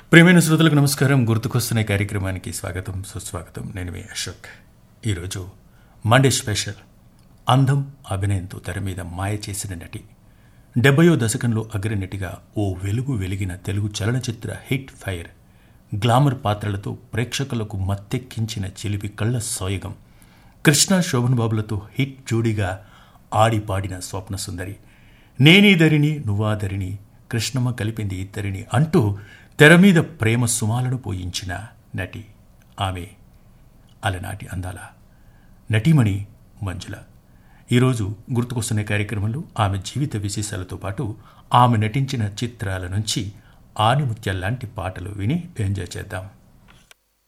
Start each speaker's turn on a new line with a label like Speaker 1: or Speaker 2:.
Speaker 1: ప్రియమైన శ్రోతలకు నమస్కారం గుర్తుకొస్తున్న ఈ కార్యక్రమానికి స్వాగతం సుస్వాగతం నేను మీ అశోక్ ఈరోజు మండే స్పెషల్ అందం అభినయంతో తెర మీద మాయ చేసిన నటి డెబ్బయో దశకంలో అగ్రనటిగా ఓ వెలుగు వెలిగిన తెలుగు చలనచిత్ర హిట్ ఫైర్ గ్లామర్ పాత్రలతో ప్రేక్షకులకు మత్తెక్కించిన చిలిపి కళ్ళ సోయగం కృష్ణ శోభన్ బాబులతో హిట్ జోడీగా ఆడి పాడిన స్వప్న సుందరి నేనీ ధరిని నువ్వా ధరిని కృష్ణమ్మ కలిపింది ఇద్దరిని అంటూ తెర మీద ప్రేమ సుమాలను పోయించిన నటి ఆమె అలనాటి అందాల నటీమణి మంజుల ఈరోజు గుర్తుకొస్తున్న కార్యక్రమంలో ఆమె జీవిత విశేషాలతో పాటు ఆమె నటించిన చిత్రాల నుంచి ఆనిముత్యాల లాంటి పాటలు విని ఎంజాయ్ చేద్దాం